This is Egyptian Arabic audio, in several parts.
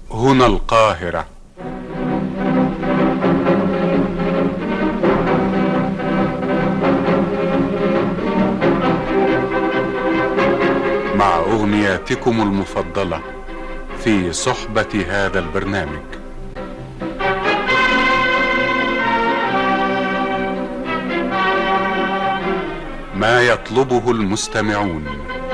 هنا القاهرة مع أغنياتكم المفضلة في صحبة هذا البرنامج ما يطلبه المستمعون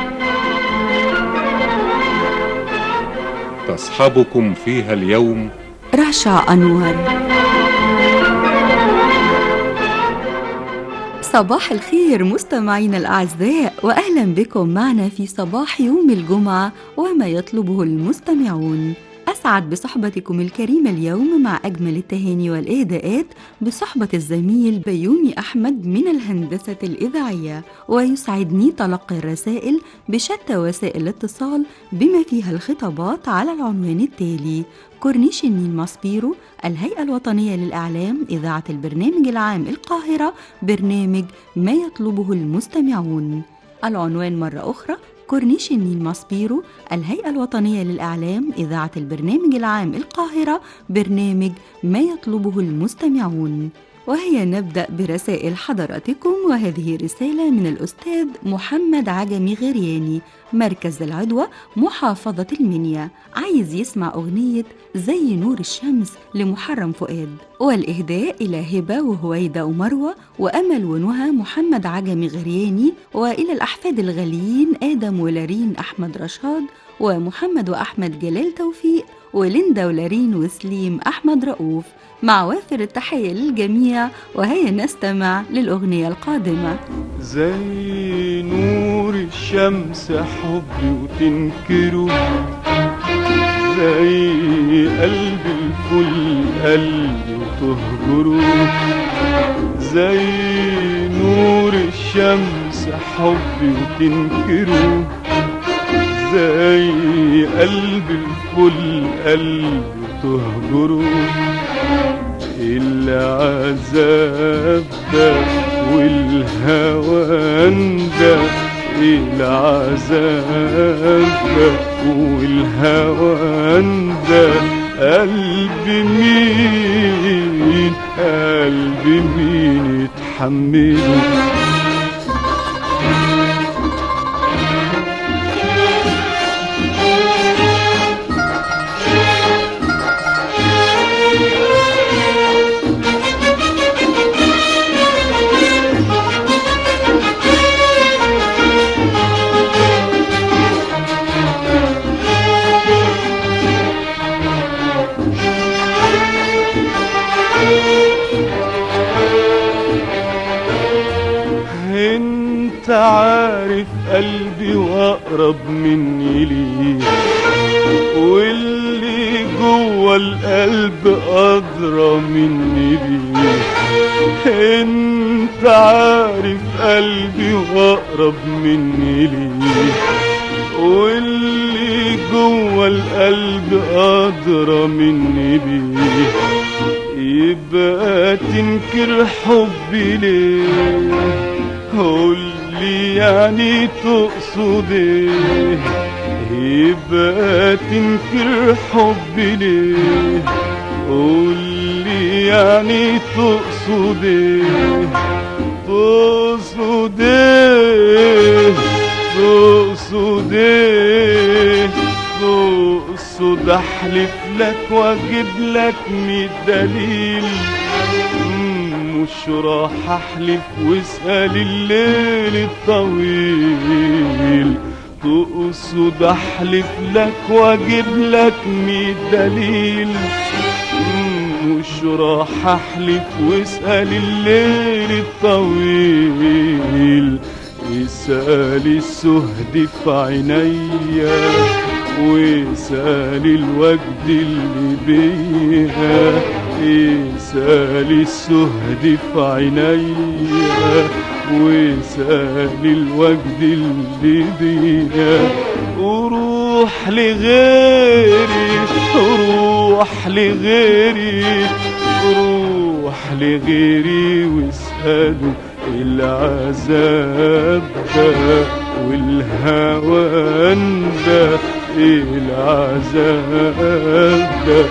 تصحبكم فيها اليوم رشا أنور صباح الخير مستمعينا الأعزاء وأهلا بكم معنا في صباح يوم الجمعة وما يطلبه المستمعون أسعد بصحبتكم الكريمة اليوم مع أجمل التهاني والإهداءات بصحبة الزميل بيومي أحمد من الهندسة الإذاعية ويسعدني تلقي الرسائل بشتى وسائل الاتصال بما فيها الخطابات على العنوان التالي كورنيش النيل ماسبيرو الهيئة الوطنية للإعلام إذاعة البرنامج العام القاهرة برنامج ما يطلبه المستمعون العنوان مرة أخرى كورنيش النيل ماسبيرو الهيئة الوطنية للإعلام إذاعة البرنامج العام القاهرة برنامج ما يطلبه المستمعون وهي نبدأ برسائل حضراتكم وهذه رسالة من الأستاذ محمد عجمي غرياني مركز العدوى محافظة المنيا عايز يسمع أغنية زي نور الشمس لمحرم فؤاد والإهداء إلى هبة وهويدة ومروة وأمل ونهى محمد عجمي غرياني وإلى الأحفاد الغاليين آدم ولارين أحمد رشاد ومحمد وأحمد جلال توفيق وليندا ولارين وسليم أحمد رؤوف مع وافر التحية للجميع وهيا نستمع للأغنية القادمة زي نور الشمس حبي وتنكره زي قلب الفل قلبي وتهجره زي نور الشمس حبي وتنكره زي قلب الفل قلبي وتهجره العذاب ده والهوان ده العذاب ده والهوان ده قلب مين قلب مين يتحمله انت عارف قلبي واقرب مني ليه واللي جوه القلب ادرى مني بيه انت عارف قلبي واقرب مني ليه واللي جوه القلب ادرى مني بيه يبقى تنكر حبي ليه قولي يعني تقصد ايه يبقى تنكر حبي ليه قولي يعني تقصد ايه تقصد ايه تقصد ايه تقصد احلف لك واجيب لك مية دليل مش راح احلف واسأل الليل الطويل تقصد احلف لك واجيب لك مية دليل مش راح احلف واسأل الليل الطويل اسأل السهد في عينيا واسأل الوجد اللي بيها اسأل السهد في عينيا واسأل الوجد اللي بيها وروح لغيري روح لغيري روح لغيري واسأله العذاب ده والهوان ده ايه العذاب ده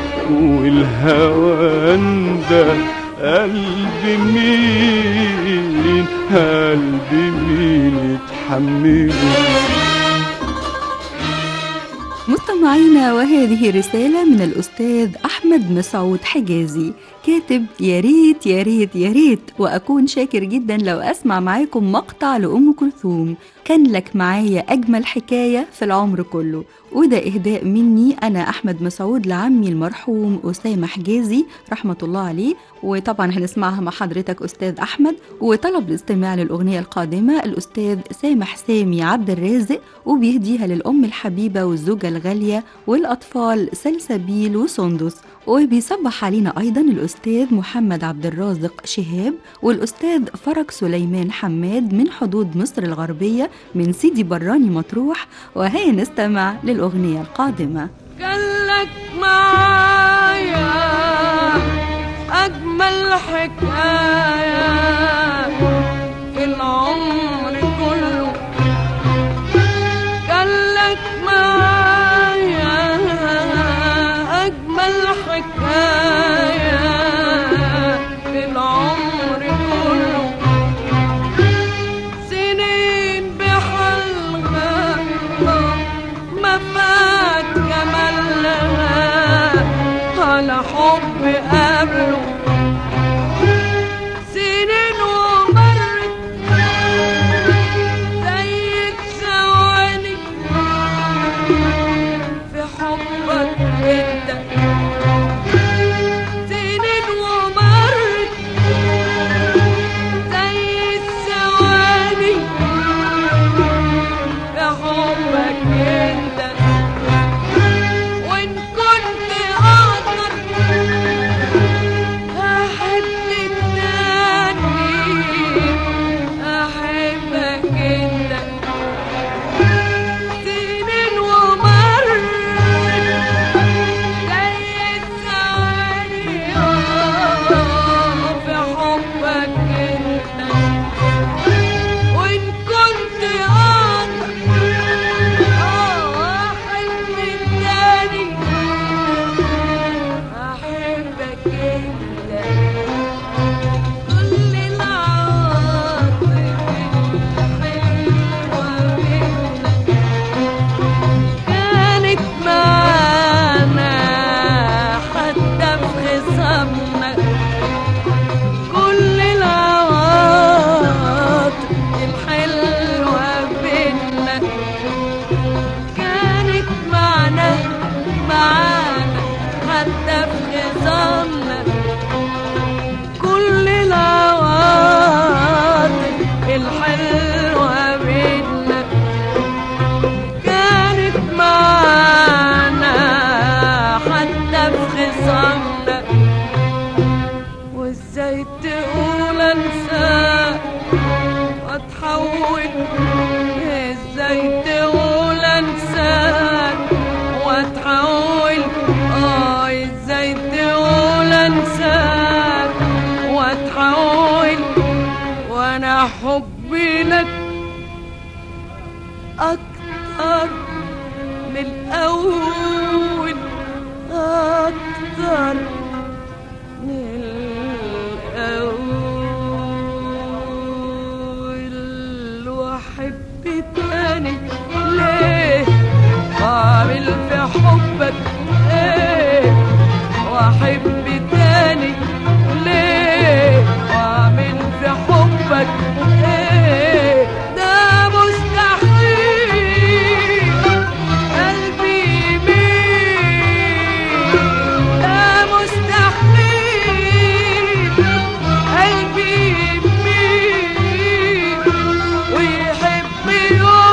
والهوان ده قلب مين قلب مين يتحمله مستمعينا وهذه رسالة من الأستاذ أحمد مسعود حجازي كاتب يا ريت يا ريت يا ريت وأكون شاكر جدا لو أسمع معاكم مقطع لأم كلثوم كان لك معايا أجمل حكاية في العمر كله وده إهداء مني أنا أحمد مسعود لعمي المرحوم أسامة حجازي رحمة الله عليه وطبعا هنسمعها مع حضرتك أستاذ أحمد وطلب الاستماع للأغنية القادمة الأستاذ سامح سامي عبد الرازق وبيهديها للأم الحبيبة والزوجة الغالية والأطفال سلسبيل وسندس وبيصبح علينا أيضا الأستاذ محمد عبد الرازق شهاب والأستاذ فرج سليمان حماد من حدود مصر الغربية من سيدي براني مطروح وهيا نستمع للأغنية القادمة قالك معايا أجمل حكاية في العمر كله قالك معايا أجمل حكاية في العمر كله سنين بحلقة ما فات جمالها على حب قبله سنين ومرت زي الثواني في حبك انت سنين ومرت زي الثواني في حبك انت وان كنت اقدر احب التاني احبك انت سنين ومرت زي الثواني آه، في حبك انت وان كنت اقدر اه احب التاني احبك انت كل العواطف الحلوه منك كانت معانا حتى في خصامنا كل العواطف الحلوة بينا كانت معنا معانا حتى في خصامنا كل العواطف الحلوة بينا كانت معانا حتى في خصامنا وازاي تقول انساك واتحول ازاي تقول انساك واتحول اه ازاي تقول انساك واتحول وانا حبي لك أكتر من الأول أكتر من الأول وأحب تاني ليه وأعمل في حبك إيه وأحب تاني ليه وأعمل في حبك إيه ده مستحيل قلبي يميل ده مستحيل قلبي يميل ويحب يوم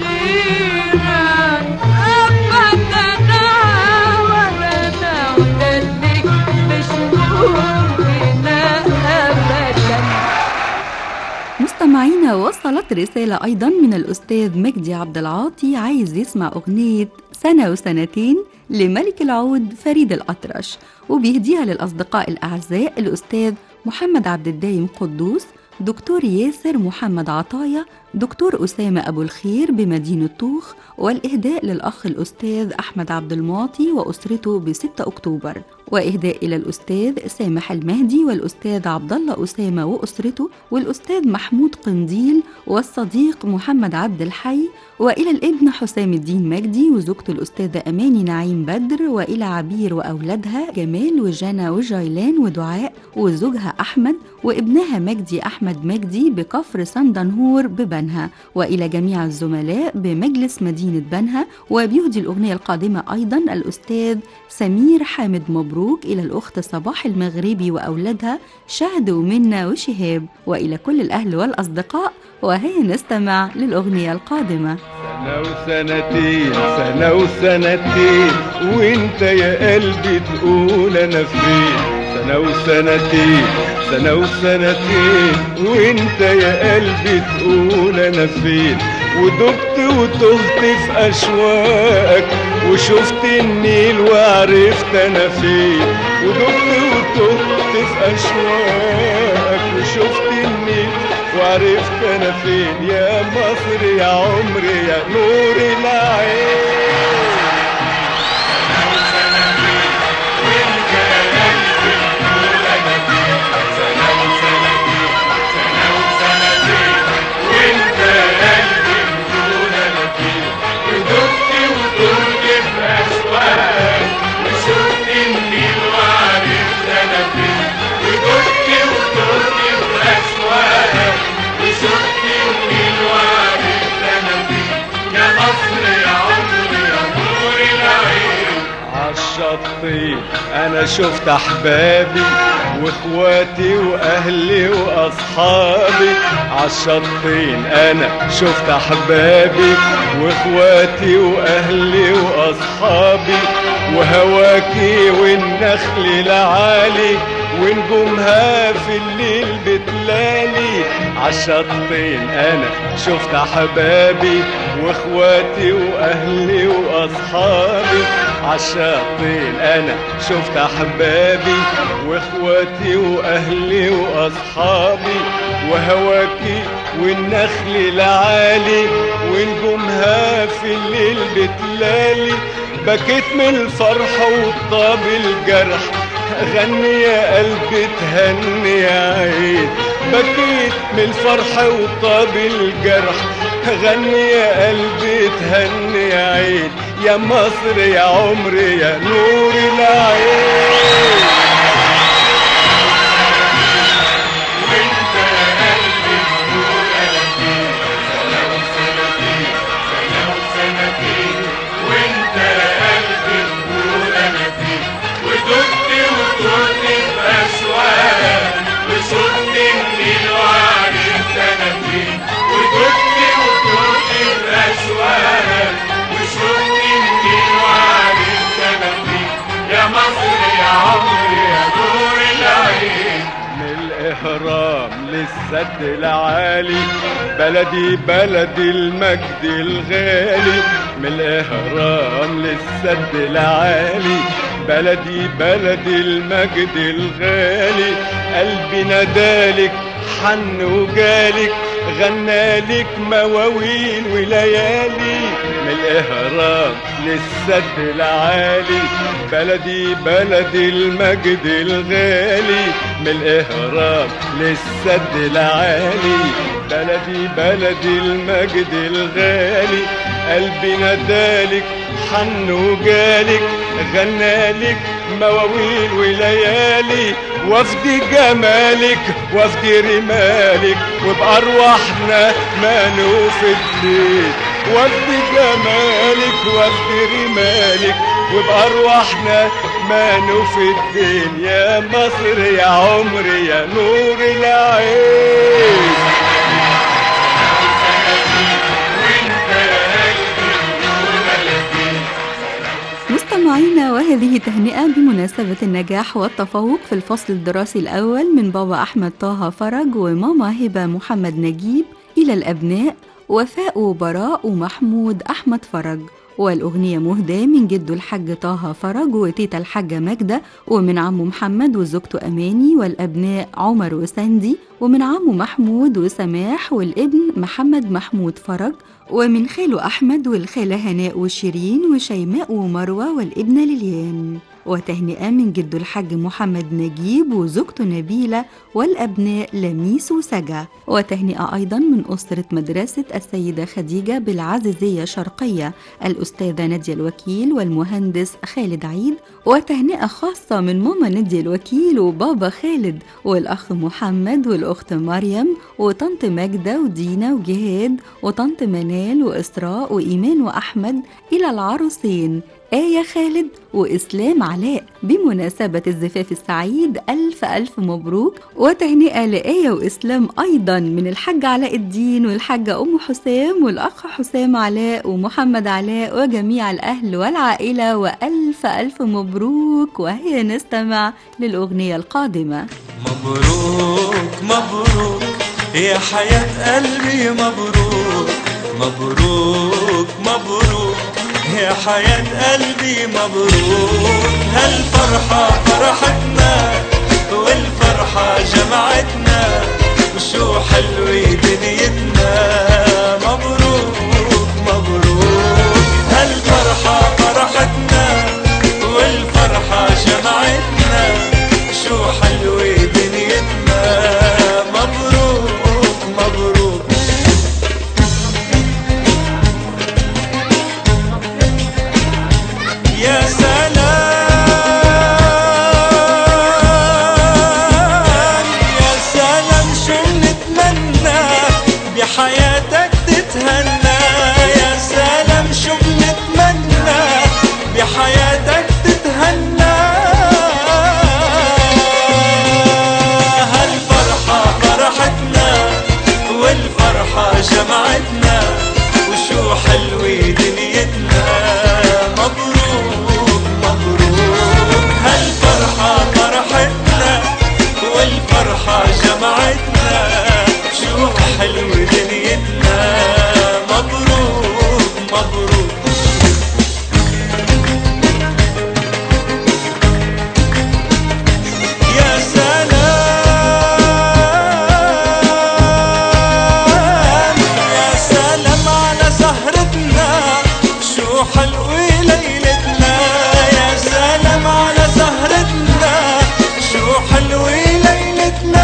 غيرك أبدا ولا أنا ودلك مش ممكن أبدا مستمعينا وصلت رسالة أيضا من الأستاذ مجدي عبد العاطي عايز يسمع أغنية سنة وسنتين لملك العود فريد الأطرش وبيهديها للأصدقاء الأعزاء الأستاذ محمد عبد الدايم قدوس دكتور ياسر محمد عطايا دكتور أسامة أبو الخير بمدينة طوخ والإهداء للأخ الأستاذ أحمد عبد المعطي وأسرته ب 6 أكتوبر وإهداء إلى الأستاذ سامح المهدي والأستاذ عبد الله أسامة وأسرته والأستاذ محمود قنديل والصديق محمد عبد الحي وإلى الابن حسام الدين مجدي وزوجته الأستاذة أماني نعيم بدر وإلى عبير وأولادها جمال وجنى وجيلان ودعاء وزوجها أحمد وابنها مجدي أحمد مجدي بكفر سندنهور ببنها وإلى جميع الزملاء بمجلس مدينة بنها وبيهدي الأغنية القادمة أيضا الأستاذ سمير حامد مبروك إلى الأخت صباح المغربي وأولادها شهد ومنى وشهاب وإلى كل الأهل والأصدقاء وهيا نستمع للأغنية القادمة سنة وسنتين سنة وسنتين وانت يا قلبي تقول انا فين سنة وسنتين سنة وسنتين وانت يا قلبي تقول انا فين ودبت وتهت في اشواقك وشفت النيل وعرفت انا فين ودبت وتهت في اشواقك وشفت النيل وعرفت انا فين يا مصر يا عمري يا نور العين عالشطين انا شفت احبابي واخواتي واهلي واصحابي عالشطين انا شفت احبابي واخواتي واهلي واصحابي وهواكي والنخل العالي ونجومها في الليل بتلالي عالشطين انا شفت احبابي واخواتي واهلي واصحابي عالشطين انا شفت احبابي واخواتي واهلي واصحابي وهواكي والنخل العالي ونجومها في الليل بتلالي بكيت من الفرح وطاب الجرح غني يا قلبي تهني يا عين بكيت من الفرح وطاب الجرح غني يا قلبي تهني يا عين يا مصر يا عمري يا نور العين من الإهرام للسد العالي بلدي بلدي المجد الغالي من الإهرام للسد العالي بلدي بلدي المجد الغالي قلبي نادالك حن وجالك غنالك مواويل وليالي من الإهرام للسد العالي بلدي بلدي المجد الغالي من الإهرام للسد العالي بلدي بلدي المجد الغالي قلبي نادالك حن وجالك غنالك مواويل وليالي وفد جمالك وفد رمالك وبأرواحنا ما نوفي الليل وفد جمالك وفد رمالك وبأرواحنا ما نوفي الدين يا مصر يا عمري يا نور العين مستمعينا وهذه تهنئة بمناسبة النجاح والتفوق في الفصل الدراسي الأول من بابا أحمد طه فرج وماما هبة محمد نجيب إلى الأبناء وفاء وبراء ومحمود أحمد فرج والأغنية مهداة من جده الحاج طه فرج وتيتا الحاجة ماجدة ومن عمه محمد وزوجته أماني والأبناء عمر وساندي ومن عمه محمود وسماح والابن محمد محمود فرج ومن خاله أحمد والخالة هناء وشيرين وشيماء ومروة والابنة ليليان وتهنئة من جده الحاج محمد نجيب وزوجته نبيلة والأبناء لميس وسجا وتهنئة أيضا من أسرة مدرسة السيدة خديجة بالعزيزية شرقية الأستاذة نادية الوكيل والمهندس خالد عيد وتهنئة خاصة من ماما نادية الوكيل وبابا خالد والأخ محمد والأخت مريم وطنط ماجدة ودينا وجهاد وطنط منال وإسراء وإيمان وأحمد إلى العروسين آية خالد وإسلام علاء بمناسبة الزفاف السعيد ألف ألف مبروك وتهنئة لآية وإسلام أيضا من الحاج علاء الدين والحاجة أم حسام والأخ حسام علاء ومحمد علاء وجميع الأهل والعائلة وألف ألف مبروك وهي نستمع للأغنية القادمة مبروك مبروك يا حياة قلبي مبروك مبروك مبروك يا حياة قلبي مبروك هالفرحة فرحتنا والفرحة جمعتنا وشو حلوة دنيتنا مبروك مبروك هالفرحة فرحتنا والفرحة جمعتنا شو حلوة دنيتنا مبروك مبروك يا سلام يا سلام شو بنتمنى بحياتك تتهنى يا سلام شو بنتمنى بحياتك تتهنى هالفرحة فرحتنا والفرحة جمعتنا وشو حلوة دنيتنا مبروك مبروك هالفرحة فرحتنا والفرحة جمعتنا شو حلوة دنيتنا مبروك مبروك يا سلام يا سلام على سهرتنا شو حلوة ليلتنا يا سلام على سهرتنا شو حلوة ليلتنا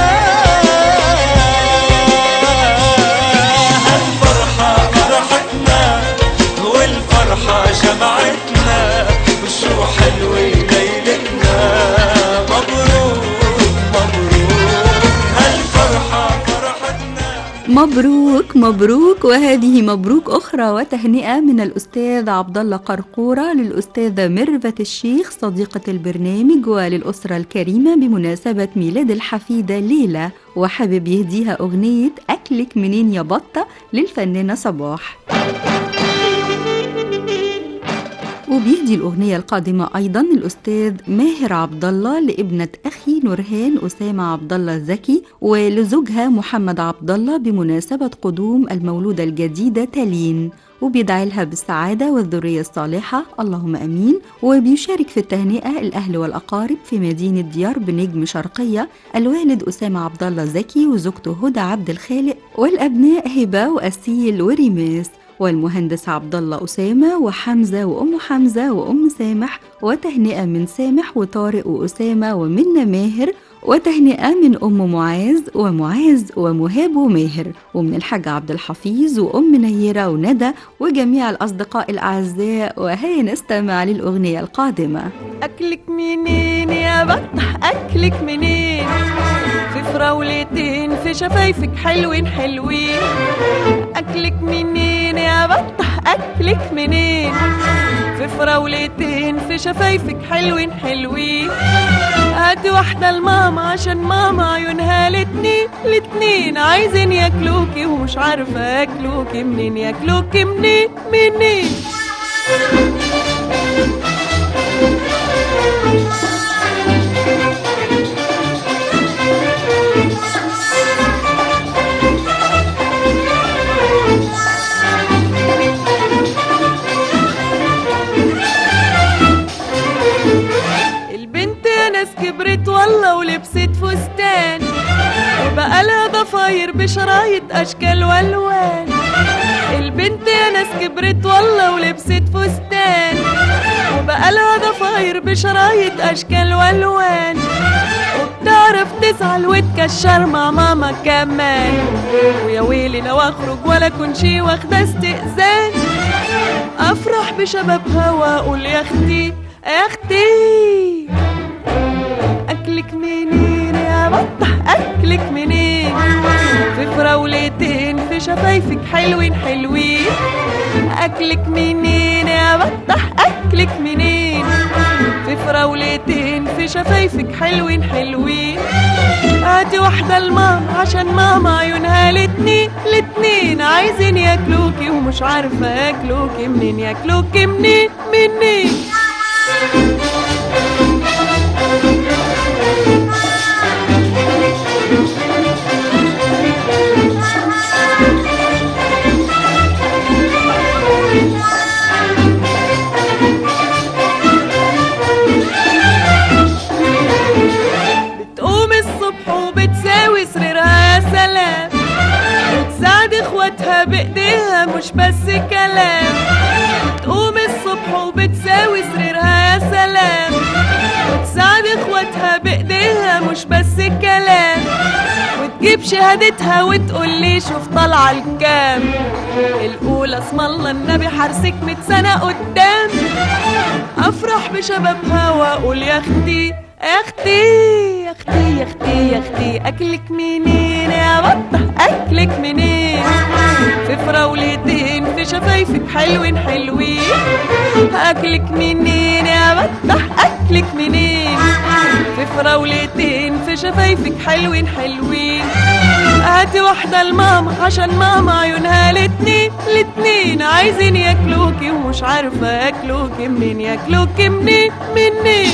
هالفرحة فرحتنا والفرحة جمعتنا وشو حلوة ليلتنا مبروك مبروك هالفرحة فرحتنا مبروك مبروك وهذه مبروك أخرى وتهنئة من الأستاذ عبد الله قرقورة للأستاذة ميرفت الشيخ صديقة البرنامج وللأسرة الكريمة بمناسبة ميلاد الحفيدة ليلى وحابب يهديها أغنية أكلك منين يا بطة للفنانة صباح وبيهدي الأغنية القادمة أيضا الأستاذ ماهر عبد الله لابنة أخي نورهان أسامة عبد الله زكي ولزوجها محمد عبد الله بمناسبة قدوم المولودة الجديدة تالين وبيدعي لها بالسعادة والذرية الصالحة اللهم أمين وبيشارك في التهنئة الأهل والأقارب في مدينة ديار بنجم شرقية الوالد أسامة عبد الله زكي وزوجته هدى عبد الخالق والأبناء هبة وأسيل وريماس والمهندس عبد الله أسامة وحمزة وأم حمزة وأم سامح وتهنئة من سامح وطارق وأسامة ومنى ماهر وتهنئة من أم معاذ ومعاذ ومهاب وماهر ومن الحاج عبد الحفيظ وأم نيرة وندى وجميع الأصدقاء الأعزاء وهي نستمع للأغنية القادمة أكلك منين يا بطح أكلك منين في فراولتين في شفايفك حلوين حلوين أكلك منين يا بطح أكلك منين في فراولتين في شفايفك حلوين حلوين هاتي واحدة لماما عشان ماما عيونها الاتنين الاتنين عايزين ياكلوكي ومش عارفة ياكلوكي منين ياكلوكي منين منين كبرت والله ولبست فستان وبقى لها ضفاير بشرايط اشكال والوان البنت يا ناس كبرت والله ولبست فستان وبقى لها ضفاير بشرايط اشكال والوان وبتعرف تزعل وتكشر مع ماما كمان ويا ويلي لو اخرج ولا كن شي واخده استئذان افرح بشبابها واقول يا اختي يا اختي اكلك منين يا بطح اكلك منين في فراولتين في شفايفك حلوين حلوين اكلك منين يا بطح اكلك منين في فراولتين في شفايفك حلوين حلوين هاتي واحدة لماما عشان ماما عيونها الاتنين الاتنين عايزين ياكلوكي ومش عارفة ياكلوكي منين ياكلوكي منين منين بتقوم الصبح وبتساوي سريرها يا سلام وتساعد اخواتها بايديها مش بس كلام بتقوم الصبح وبتساوي سريرها يا سلام وتساعد اخواتها بايديها مش بس كلام وتجيب شهادتها وتقول لي شوف طالعه الكام الاولى اسم الله النبي حارسك ميت سنه قدام افرح بشبابها واقول يا اختي يا اختي يا اختي يا اختي يا اختي اكلك منين يا بطه اكلك منين في فراولتين في شفايفك حلوين حلوين اكلك منين يا بطه اكلك منين في فراولتين في شفايفك حلوين حلوين هاتي واحدة لماما عشان ماما عيونها الاتنين الاتنين عايزين ياكلوكي ومش عارفة ياكلوكي منين ياكلوكي منين منين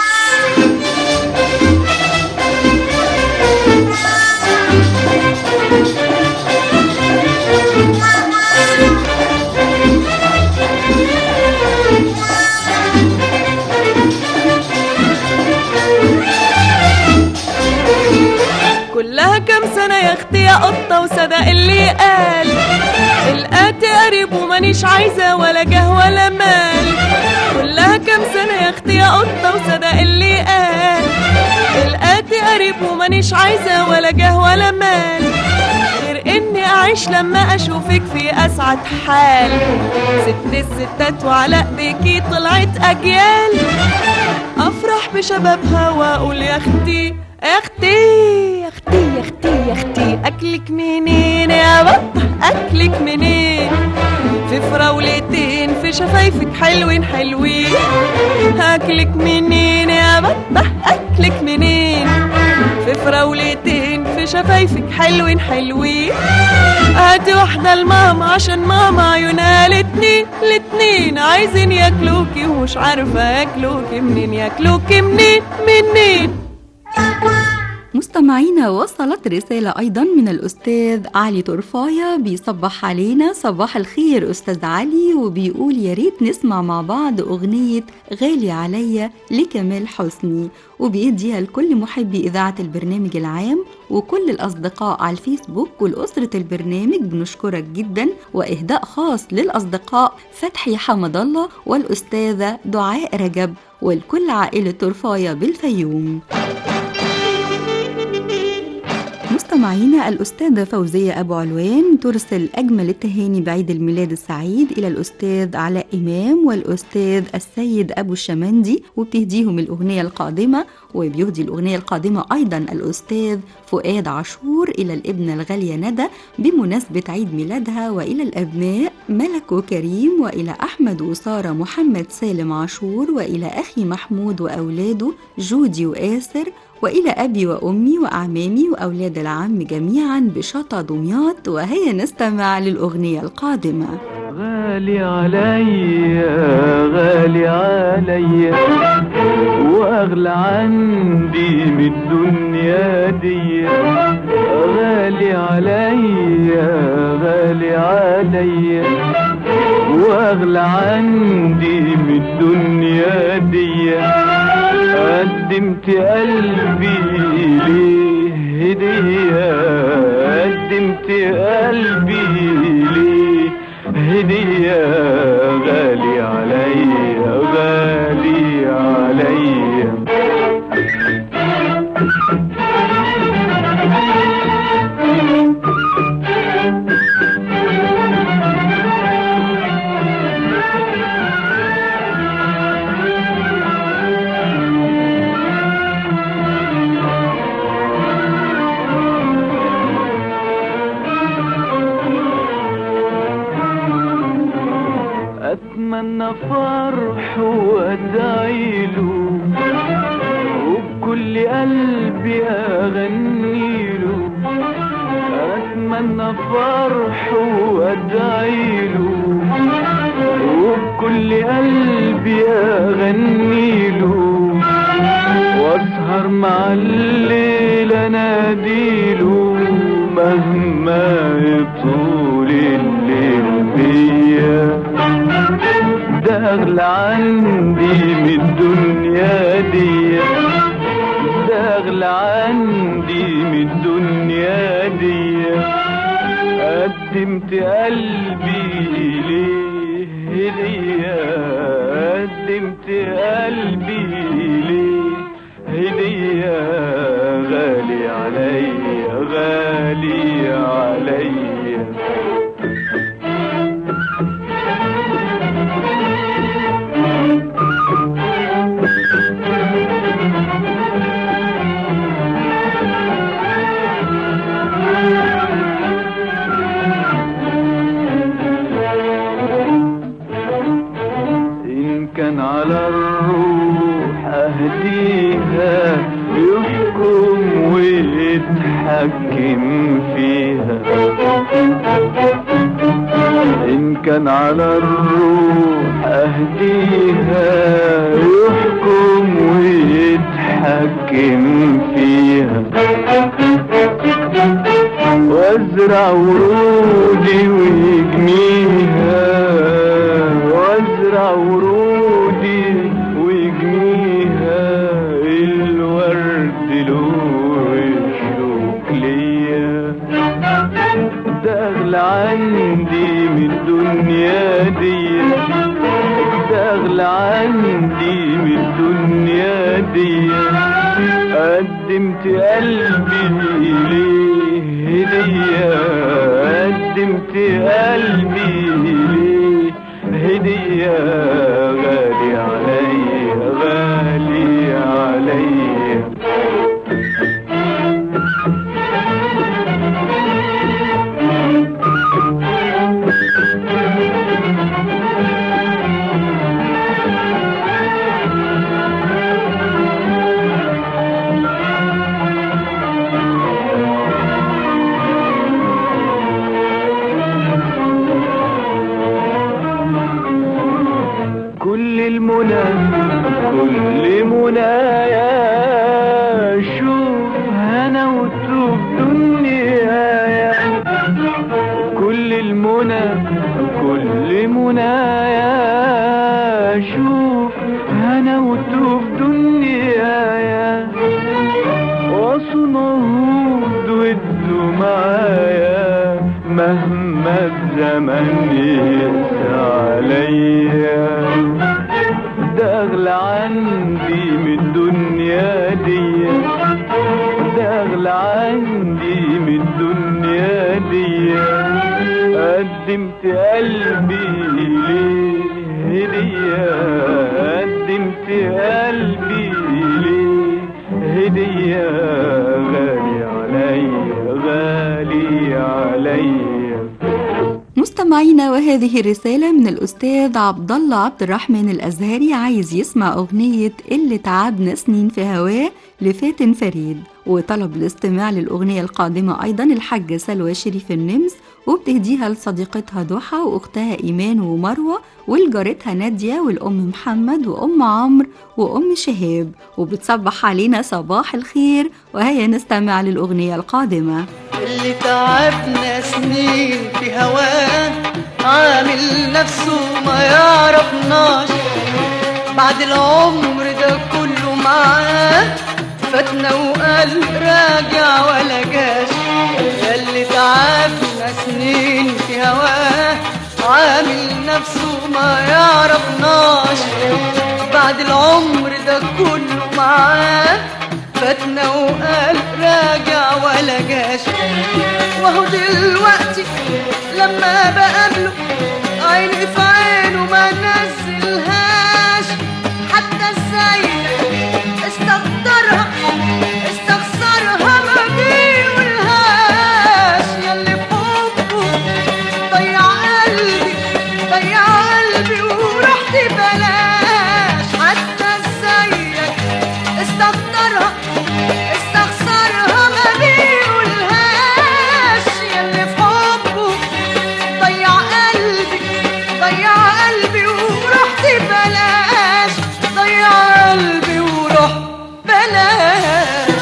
كلها كام سنة يا اختي يا قطة وصدق اللي قال القاتي قريب ومانيش عايزة ولا جه ولا مال كلها كام سنة يا اختي يا قطة وصدق اللي قال القاتي قريب ومانيش عايزة ولا جه ولا مال غير اني اعيش لما اشوفك في اسعد حال ست الستات وعلى ايديكي طلعت اجيال افرح بشبابها واقول يا اختي يا اختي يا اختي يا اختي يا اختي اكلك منين يا بطه اكلك منين في فراولتين في شفايفك حلوين حلوين اكلك منين يا بطه اكلك منين في فراولتين في شفايفك حلوين حلوين هاتي واحدة لماما عشان ماما عيونها الاتنين الاتنين عايزين ياكلوكي ومش عارفة ياكلوكي منين ياكلوكي منين منين مستمعينا وصلت رسالة أيضا من الأستاذ علي طرفاية بيصبح علينا صباح الخير أستاذ علي وبيقول يا ريت نسمع مع بعض أغنية غالي عليا لكمال حسني وبيديها لكل محبي إذاعة البرنامج العام وكل الأصدقاء على الفيسبوك والأسرة البرنامج بنشكرك جدا وإهداء خاص للأصدقاء فتحي حمد الله والأستاذة دعاء رجب ولكل عائلة طرفاية بالفيوم مستمعينا الأستاذة فوزية أبو علوان ترسل أجمل التهاني بعيد الميلاد السعيد إلى الأستاذ علاء إمام والأستاذ السيد أبو الشمندي وبتهديهم الأغنية القادمة وبيهدي الأغنية القادمة أيضا الأستاذ فؤاد عاشور إلى الابنة الغالية ندى بمناسبة عيد ميلادها وإلى الأبناء ملك وكريم وإلى أحمد وسارة محمد سالم عاشور وإلى أخي محمود وأولاده جودي وآسر وإلى أبي وأمي وأعمامي وأولاد العم جميعا بشطى دمياط وهيا نستمع للأغنية القادمة غالي عليا غالي عليا واغلى عندي من الدنيا دي غالي عليا غالي عليا واغلى عندي من الدنيا دي قد قدمت قلبي ليه هدية قدمت قلبي ليه هدية غالي عليا غالي عليا اتمنى فرح وادعي له وبكل قلبي اغني له اتمنى فرح وادعي له وبكل قلبي اغني له واسهر مع الليل اناديله مهما يطول الليل بيا ده اغلى عندي من الدنيا دي ده اغلى عندي من الدنيا دي قدمت قلبي ليه هدية قدمت قلبي ليه هدية غالي عليا غالي عليا إن كان على الروح أهديها يحكم ويتحكم فيها إن كان على الروح أهديها يحكم ويتحكم فيها وازرع ورودي ويجنيها وازرع ورودي ويجنيها الورد له الشوك ليا ده اغلى عندي من الدنيا دي ده اغلى عندي من الدنيا دي قدمت قلبي ليه هدية قدمت قلبي ليه هدية غالي عليا غالي عليا كل المنى كل منايا شوف هنا وتوب دنيايا كل المنى كل منايا شوف هنا وتوب دنيايا وصنهود ودوا معايا مهما الزمن يقسى عليا ده اغلى عندي من الدنيا دي ده اغلى عندي من الدنيا دي قدمت قلبي ليه هدية قدمت قلبي ليه هدية غالي عليا غالي عليا مستمعينا وهذه الرسالة من الأستاذ عبد الله عبد الرحمن الأزهري عايز يسمع أغنية اللي تعبنا سنين في هواه لفاتن فريد وطلب الاستماع للأغنية القادمة أيضا الحاجة سلوى شريف النمس وبتهديها لصديقتها ضحى وأختها إيمان ومروة ولجارتها نادية والأم محمد وأم عمرو وأم شهاب وبتصبح علينا صباح الخير وهيا نستمع للأغنية القادمة اللي تعبنا سنين في هواه عامل نفسه ما يعرفناش بعد العمر ده كله معاه وقال راجع ولا جاش ياللي تعبنا سنين في هواه عامل نفسه ما يعرفناش بعد العمر ده كله معاه فاتنا وقال راجع ولا جاش وهو دلوقتي لما بقابله عيني في عينه ما نزلهاش حتى ازاي استقدرها استخسرها ما بيقولهاش ياللي في حبه ضيع قلبي ضيع قلبي ورحت بلاش حتى ازيك استقدرها استخسرها ما بيقولهاش ياللي في حبه ضيع قلبي ضيع قلبي ورحت بلاش ضيع قلبي ورحت بلاش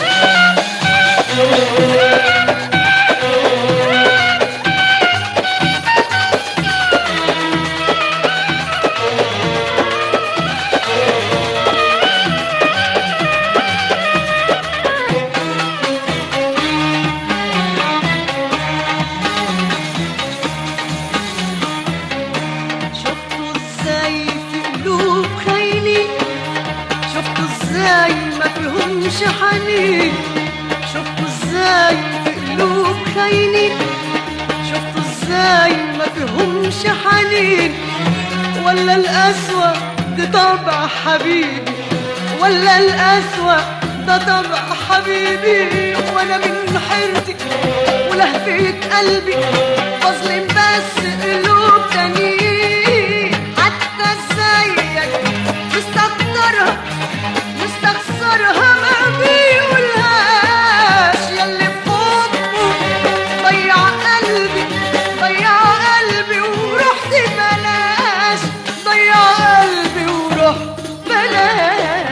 شفتوا ازاي في قلوب خاينين شفتوا ازاي ما فيهمش حنين شفتوا ازاي في قلوب خاينين شفتوا ازاي ما فيهمش حنين ولا القسوة دي طبع حبيبي ولا القسوة ده طبع حبيبي وانا من حيرتي ولهفة قلبي بظلم بس قلوب تانيين حتى ازيك مستكترها مستخسرها ما بيقولهاش ياللي في حبه ضيع قلبي ضيع قلبي ورحت بلاش ضيع قلبي ورحت بلاش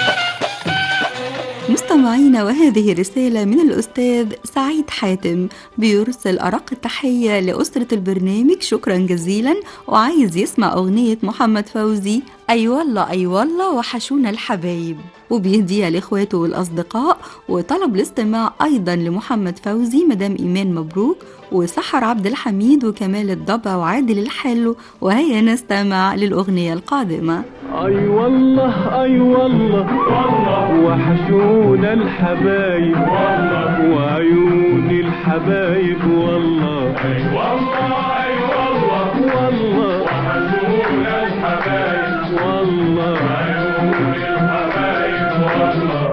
مستمعينا وهذه رسالة من الأستاذ سعيد حاتم بيرسل أرق التحية لأسرة البرنامج شكرا جزيلا وعايز يسمع أغنية محمد فوزي أي والله أي والله وحشونا الحبايب وبيهديها لإخواته والأصدقاء وطلب الاستماع أيضا لمحمد فوزي مدام إيمان مبروك وسحر عبد الحميد وكمال الضبع وعادل الحلو وهيا نستمع للأغنية القادمة اي والله اي والله وحشونا الحبايب وعيون الحبايب والله اي والله اي والله والله وحشونا الحبايب والله عيون الحبايب والله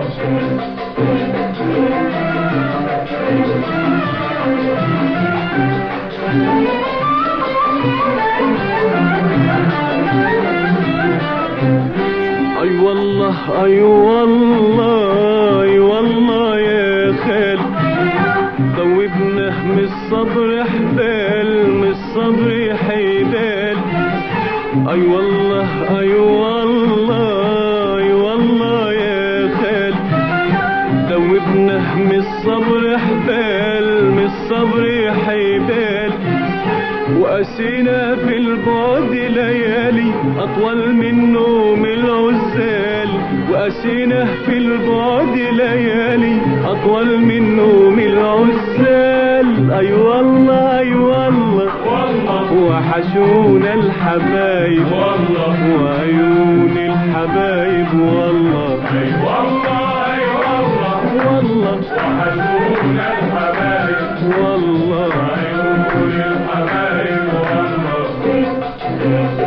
اي والله اي والله اي والله يا خال ذوبنا من الصبر حبال من الصبر حبال اي والله اي والله اي والله يا خال ذوبنا من الصبر حبال من الصبر حبال وقسينا في البعد ليالي أطول من نوم العزال وقسينا في البعد ليالي أطول من نوم العزال أي والله أي والله وحشونا الحبايب والله وعيون الحبايب والله أي والله أي والله والله وحشونا الحبايب والله عيون الحبايب والله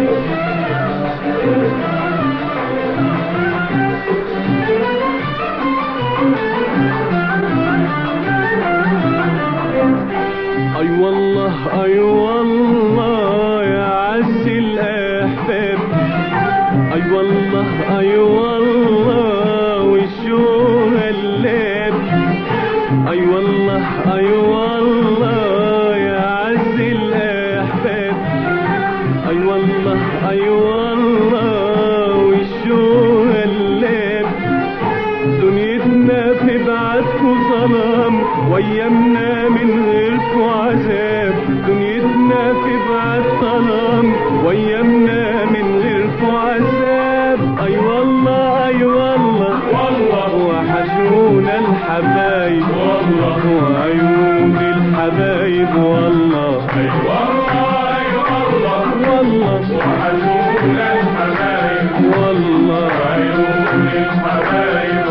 اي والله اي والله يا عز الاحباب اي والله اي والله والشوق اللاب اي والله اي والله يا عز الاحباب اي والله اي والله والشوق اللاب دنيتنا في بعدكوا ظلام وايامنا من غيركوا عذاب دنيتنا في بعد ظلام وايامنا من غيركوا عذاب اي والله اي والله والله وحشونا الحبايب الحبايب والله وعيون الحبايب والله اي والله اي والله والله وعيون الحبايب والله وعيون الحبايب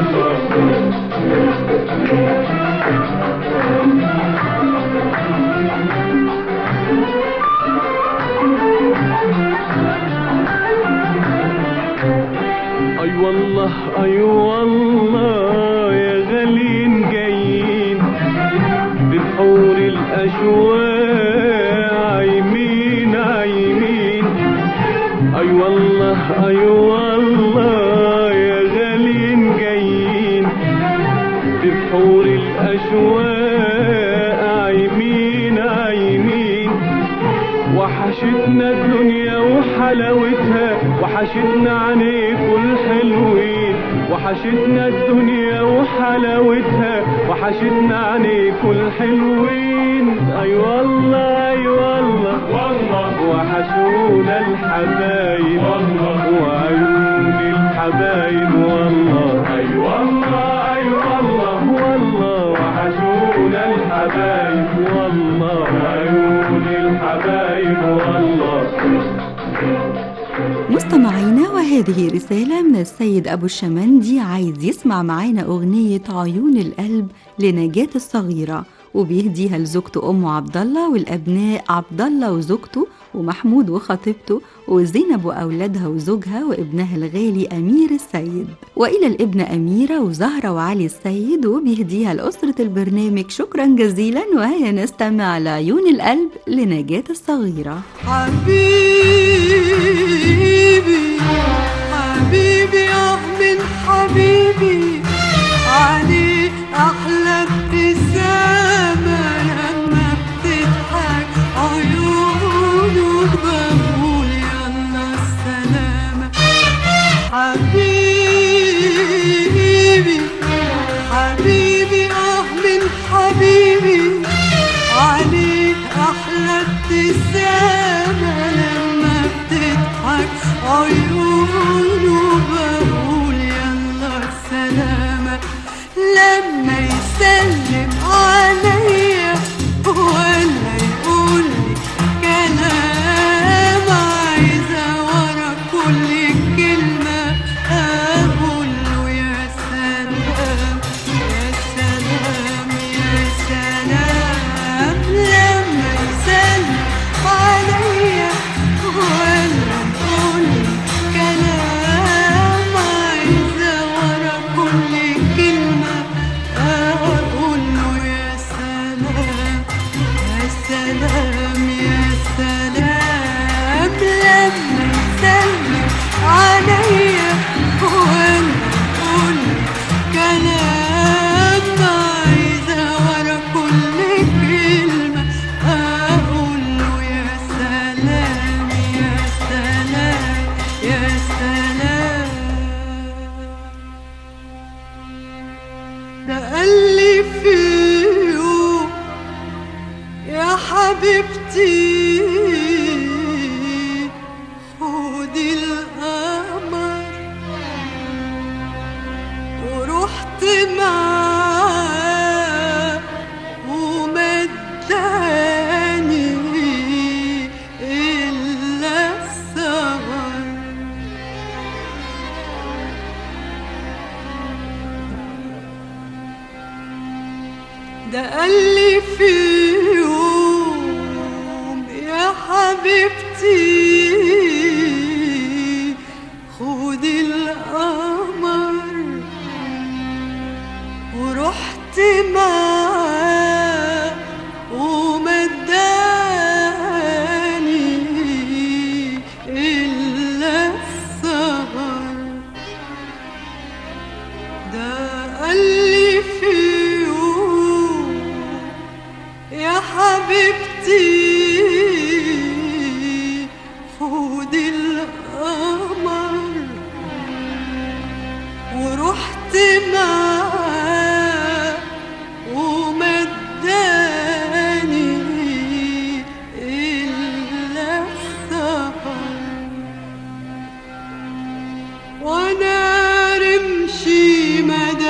والله اي والله اي والله يا غالين جايين بحور الاشواق عايمين عايمين اي والله اي والله يا غالين جايين بحور الاشواق عايمين عايمين وحشتنا الدنيا وحلاوتها وحشتنا عنيكوا الحلوين وحشتنا الدنيا وحلاوتها وحشتنا عنيكوا الحلوين اي والله اي والله والله وحشونا الحبايب والله وعيون الحبايب والله اي والله اي والله والله وحشونا الحبايب والله وعيون الحبايب والله مستمعينا وهذه رسالة من السيد أبو الشمندي عايز يسمع معانا أغنية عيون القلب لنجاة الصغيرة وبيهديها لزوجته أم عبد الله والأبناء عبد الله وزوجته ومحمود وخطيبته وزينب وأولادها وزوجها وابنها الغالي أمير السيد وإلى الابنة أميرة وزهرة وعلي السيد وبيهديها لأسرة البرنامج شكرا جزيلا وهيا نستمع لعيون القلب لنجاة الصغيرة حبيبي حبيبي اه من حبيبي عليه احلى ابتسامه لما بتضحك عيونه بقول يلا السلامه حبيبي حبيبي اه من حبيبي عليه احلى ابتسامه لما بتضحك عيونه بقول يلا السلامه لما يسلم عليا ولا يقول لي كلام عايزه ورا كل كلمه اقول له يا سلام يا سلام يا سلام لما يسلم عليا ولا يقول لي كلام عايزه ورا كل كلمه اقول له يا سلام يا سلام يا سلام لما يسلم عليا وانا اقول كلام عايزه ورا كل كلمه اقول له يا سلام يا سلام يا سلام ده قال لي في يوم يا حبيبتي خدي القمر ورحت معاه ومداني إلا السهر ده قال لي في يوم يا حبيبتي خدي القمر ورحت معاه ومداني إلا السهر ده قال لي في يوم يا حبيبتي خدي القمر ورحت معاه ومداني إلا السهر وانا رمشي مدى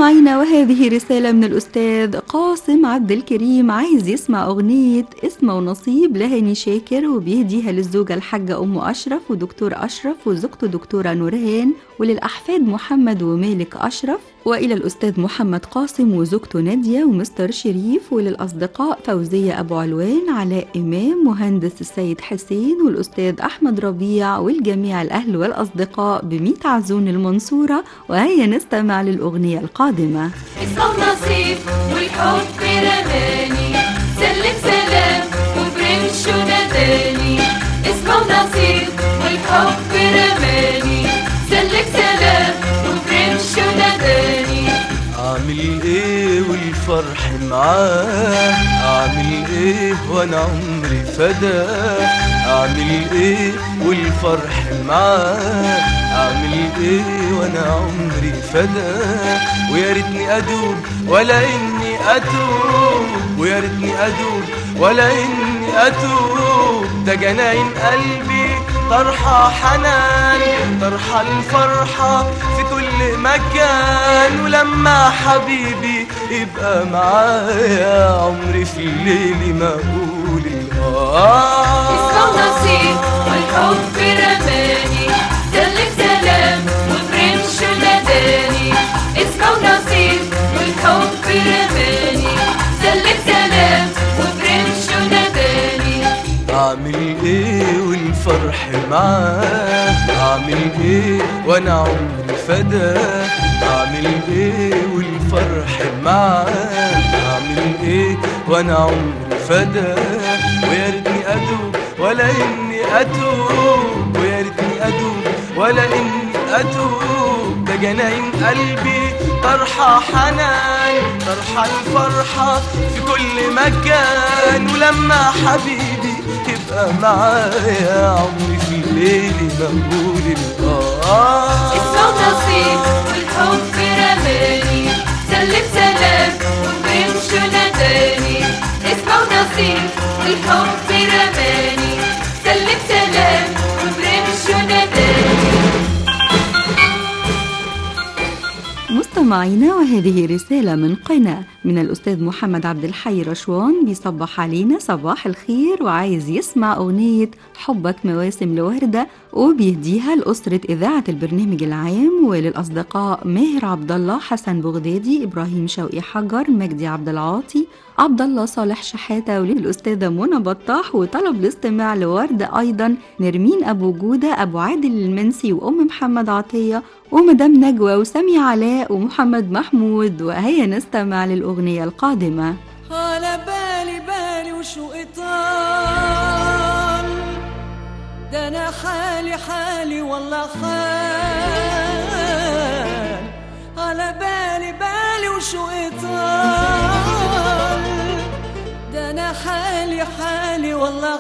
مستمعينا وهذه رسالة من الأستاذ قاسم عبد الكريم عايز يسمع أغنية اسم ونصيب لهاني شاكر وبيهديها للزوجة الحاجة أم أشرف ودكتور أشرف وزوجته دكتورة نورهان وللأحفاد محمد ومالك أشرف وإلى الأستاذ محمد قاسم وزوجته نادية ومستر شريف وللأصدقاء فوزية أبو علوان علاء إمام مهندس السيد حسين والأستاذ أحمد ربيع والجميع الأهل والأصدقاء بميت عزون المنصورة وهيا نستمع للأغنية القادمة اسمه نصيب والحب رماني سلم سلام وبرمش وناداني اسمه نصيب والحب رماني سلم سلام وبرمش وناداني اعمل ايه والفرح معاه اعمل ايه وانا عمري فداه اعمل ايه والفرح معاه اعمل ايه وانا عمري فداه ويا ريتني ادوب ولا اني اتوب ويا ريتني ادوب ولا اني اتوب ده جناين قلبي طرحة حنان طرحة الفرحة في كل مكان ولما حبيبي يبقى معايا عمري في الليل ما اقول اسمه الآه نصيب والحب رماني سلم سلام وبرمش وناداني اسمه نصيب والحب رماني سلم سلام وبرمش وناداني اعمل ايه والفرح معاه اعمل ايه وانا عمري فداه اعمل ايه والفرح معاه اعمل ايه وانا عمري فداه ويا ريتني ادوب ولا اني اتوب ويا ريتني ادوب ولا اني اتوب ده جناين قلبي طرحة حنان طرحة الفرحة في كل مكان ولما حبيبي يبقى معايا عمري في الليل مقبول الآه اسمه نصيب والحب رماني سلم سلام وبرمش وناداني اسمه نصيب والحب رماني سلم سلام وبرمش وناداني مستمعينا وهذه رسالة من قنا من الأستاذ محمد عبد الحي رشوان بيصبح علينا صباح الخير وعايز يسمع أغنية حبك مواسم لوردة وبيهديها لأسرة إذاعة البرنامج العام وللأصدقاء ماهر عبد الله حسن بغدادي إبراهيم شوقي حجر مجدي عبد العاطي عبد الله صالح شحاتة وللأستاذة منى بطاح وطلب الاستماع لوردة أيضا نرمين أبو جودة أبو عادل المنسي وأم محمد عطية ومدام نجوى وسامي علاء ومحمد محمود وهيا نستمع للأغنية القادمة على بالي بالي وشو إطال ده أنا حالي حالي والله حال على بالي بالي وشو إطال ده أنا حالي حالي والله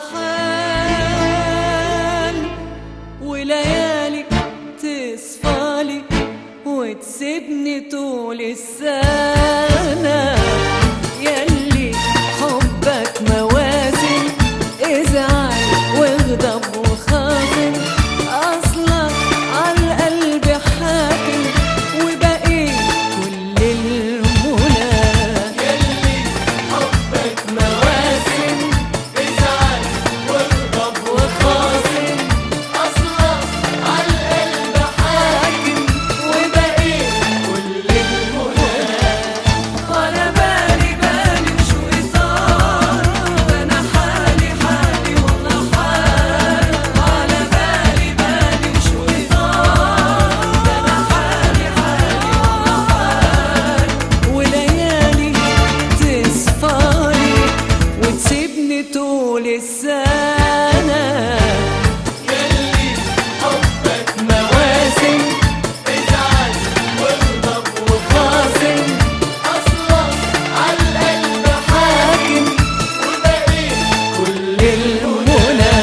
حال وليالي تصفالي وتسيبني طول السنة يلي حبك مواسم ازعل واغضب وخاصم اصلك عالقلب حاكم وبقيت كل المنى يلي حبك مواسم ازعل واغضب وخاصم اصلك عالقلب حاكم وبقيت كل المنى على بالي بالي وشو إطار أنا حالي حالي والله حال على بالي بالي وشو إطار أنا حالي حالي والله حال وليالي تصفالي وتسيبني طول السنة يلي حبك مواسم ازعل واغضب وخاصم اصلك عالقلب حاكم وبقيت كل المنى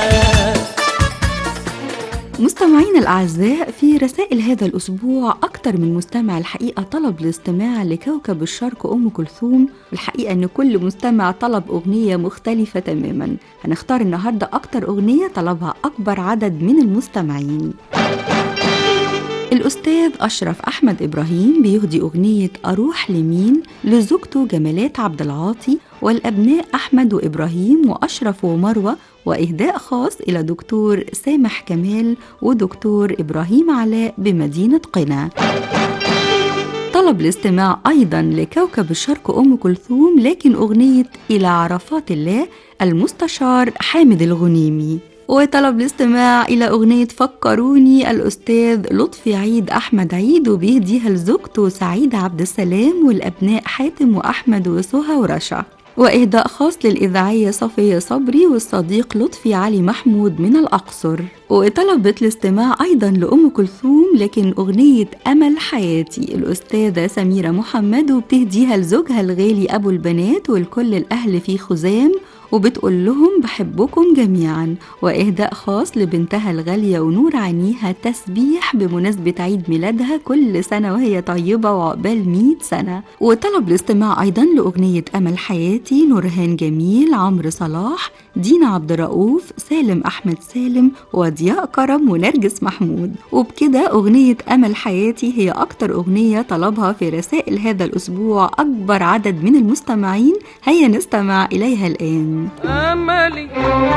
مستمعينا الأعزاء في رسائل هذا الأسبوع أكثر من مستمع الحقيقة طلب الاستماع لكوكب الشرق أم كلثوم والحقيقة أن كل مستمع طلب أغنية مختلفة تماما هنختار النهاردة أكتر أغنية طلبها أكبر عدد من المستمعين الأستاذ أشرف أحمد إبراهيم بيهدي أغنية أروح لمين لزوجته جمالات عبد العاطي والأبناء أحمد وإبراهيم وأشرف ومروة وإهداء خاص إلى دكتور سامح كمال ودكتور إبراهيم علاء بمدينة قنا طلب الاستماع أيضا لكوكب الشرق أم كلثوم لكن أغنية إلى عرفات الله المستشار حامد الغنيمي وطلب الاستماع إلى أغنية فكروني الأستاذ لطفي عيد أحمد عيد وبيهديها لزوجته سعيدة عبد السلام والأبناء حاتم وأحمد وسهى ورشا وإهداء خاص للإذاعية صفية صبري والصديق لطفي علي محمود من الأقصر وطلبت الاستماع أيضا لأم كلثوم لكن أغنية أمل حياتي الأستاذة سميرة محمد وبتهديها لزوجها الغالي أبو البنات والكل الأهل في خزام وبتقول لهم بحبكم جميعا وإهداء خاص لبنتها الغالية ونور عينيها تسبيح بمناسبة عيد ميلادها كل سنة وهي طيبة وعقبال 100 سنة وطلب الاستماع أيضا لأغنية أمل حياتي نورهان جميل عمرو صلاح دينا عبد الرؤوف سالم أحمد سالم وضياء كرم ونرجس محمود وبكده أغنية أمل حياتي هي أكتر أغنية طلبها في رسائل هذا الأسبوع أكبر عدد من المستمعين هيا نستمع إليها الآن أملي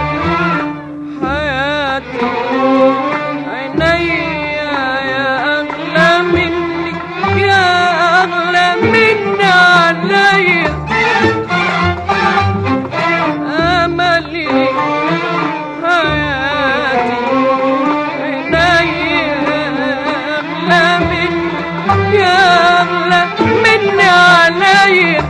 حياتي عينيا يا أغلى مني يا أغلى مني عليا أملي حياتي عينيا أغلى مني يا أغلى مني عليا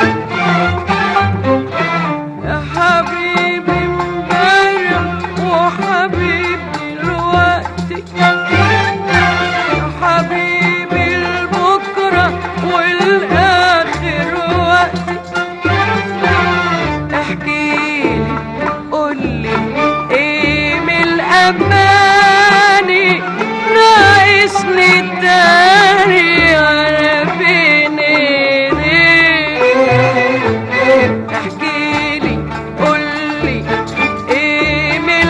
يا حبيبي امبارح وحبيبي دلوقتي يا حبيبي البكرة والآخر وقتي احكيلي قولي ايه من الأماني ناقصني الداري على بين ايديك احكيلي قولي ايه من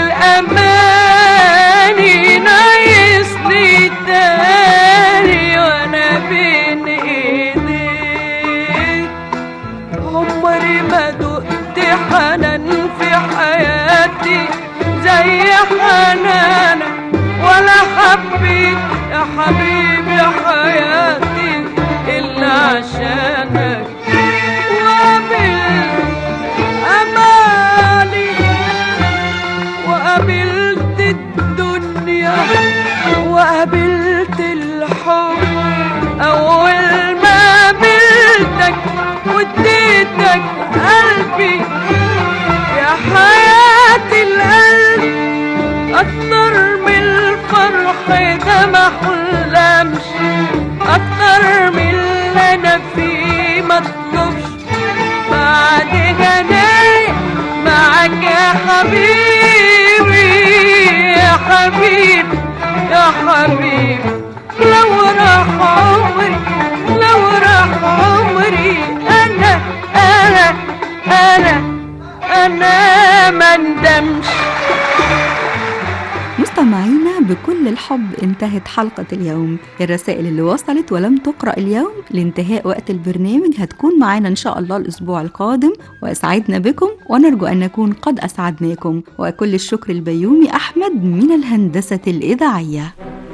الاماني ناقصني الداري وانا بين ايديك عمري ما دقت حنان في حياتي زي حنانك ولا حبيت يا حبيبي حياتي إلا عشانك وقابلت أمالي وقابلت الدنيا وقابلت الحب أول ما قابلتك واديتك قلبي يا حياة القلب أكتر من الفرح ده ما حلمش أكتر من اللي أنا فيه ما اطلبش بعد جناي معاك يا حبيبي يا حبيبي يا حبيبي لو راح عمري لو راح عمري أنا أنا أنا أنا ما ندمش مستمعينا بكل الحب انتهت حلقة اليوم الرسائل اللي وصلت ولم تقرأ اليوم لانتهاء وقت البرنامج هتكون معانا إن شاء الله الأسبوع القادم وأسعدنا بكم ونرجو أن نكون قد أسعدناكم وكل الشكر البيومي أحمد من الهندسة الإذاعية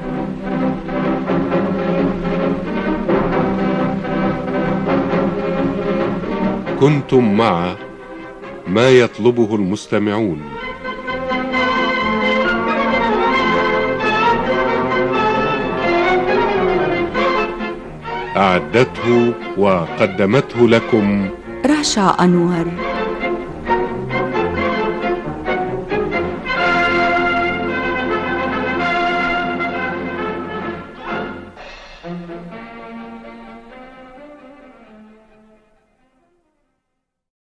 كنتم مع ما يطلبه المستمعون أعدته وقدمته لكم رشا أنور